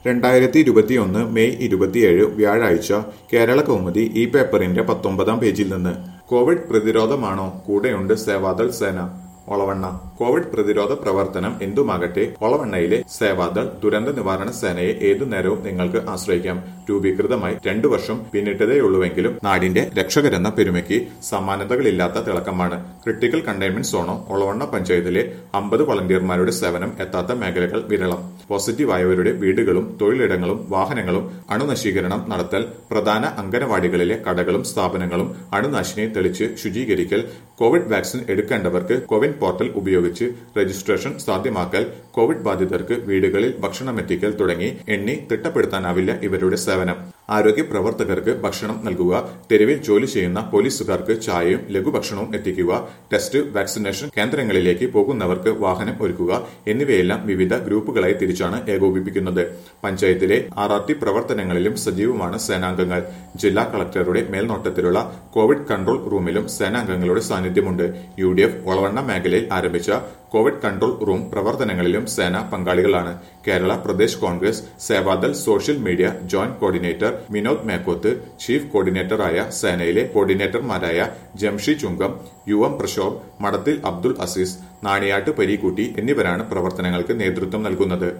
രണ്ടായിരത്തി ഇരുപത്തിയൊന്ന് മെയ് ഇരുപത്തിയേഴ് വ്യാഴാഴ്ച കേരള കൗമുദി ഈ പേപ്പറിന്റെ പത്തൊമ്പതാം പേജിൽ നിന്ന് കോവിഡ് പ്രതിരോധമാണോ കൂടെയുണ്ട് സേവാദൾ സേന ഒളവണ്ണ കോവിഡ് പ്രതിരോധ പ്രവർത്തനം എന്തുമാകട്ടെ ഒളവണ്ണയിലെ സേവാദൾ ദുരന്ത നിവാരണ സേനയെ ഏതു നേരവും നിങ്ങൾക്ക് ആശ്രയിക്കാം രൂപീകൃതമായി രണ്ടു വർഷം പിന്നിട്ടതേയുള്ളൂവെങ്കിലും നാടിന്റെ രക്ഷകരെന്ന പെരുമയ്ക്ക് സമാനതകളില്ലാത്ത തിളക്കമാണ് ക്രിട്ടിക്കൽ കണ്ടെയ്ൻമെന്റ് സോണോ ഒളവണ്ണ പഞ്ചായത്തിലെ അമ്പത് വളണ്ടിയർമാരുടെ സേവനം എത്താത്ത മേഖലകൾ വിരളം പോസിറ്റീവായവരുടെ വീടുകളും തൊഴിലിടങ്ങളും വാഹനങ്ങളും അണുനശീകരണം നടത്തൽ പ്രധാന അംഗനവാടികളിലെ കടകളും സ്ഥാപനങ്ങളും അണുനാശിനി തെളിച്ച് ശുചീകരിക്കൽ കോവിഡ് വാക്സിൻ എടുക്കേണ്ടവർക്ക് കോവിൻ പോർട്ടൽ ഉപയോഗിച്ച് രജിസ്ട്രേഷൻ സാധ്യമാക്കൽ കോവിഡ് ബാധിതർക്ക് വീടുകളിൽ ഭക്ഷണമെത്തിക്കൽ തുടങ്ങി എണ്ണി തിട്ടപ്പെടുത്താനാവില്ല ഇവരുടെ സേവനം ആരോഗ്യ പ്രവർത്തകർക്ക് ഭക്ഷണം നൽകുക തെരുവിൽ ജോലി ചെയ്യുന്ന പോലീസുകാർക്ക് ചായയും ലഘുഭക്ഷണവും എത്തിക്കുക ടെസ്റ്റ് വാക്സിനേഷൻ കേന്ദ്രങ്ങളിലേക്ക് പോകുന്നവർക്ക് വാഹനം ഒരുക്കുക എന്നിവയെല്ലാം വിവിധ ഗ്രൂപ്പുകളായി തിരിച്ചാണ് ഏകോപിപ്പിക്കുന്നത് പഞ്ചായത്തിലെ ആർ ആർ ടി പ്രവർത്തനങ്ങളിലും സജീവമാണ് സേനാംഗങ്ങൾ ജില്ലാ കളക്ടറുടെ മേൽനോട്ടത്തിലുള്ള കോവിഡ് കൺട്രോൾ റൂമിലും സേനാംഗങ്ങളുടെ സാന്നിധ്യമുണ്ട് യു ഡി എഫ് ഒളവണ്ണ മേഖലയിൽ ആരംഭിച്ച കോവിഡ് കൺട്രോൾ റൂം പ്രവർത്തനങ്ങളിലും സേന പങ്കാളികളാണ് Kerala Pradesh Congress Sevadal social media joint coordinator Vinod Mekkoth chief കോർഡിനേറ്ററായ സേനയിലെ കോർഡിനേറ്റർമാരായ ജംഷി ചുങ്കം യു എം പ്രശോഭ് മടത്തിൽ അബ്ദുൾ അസീസ് നാണിയാട്ട് പരീക്കുട്ടി എന്നിവരാണ് പ്രവർത്തനങ്ങൾക്ക് നേതൃത്വം നൽകുന്നത്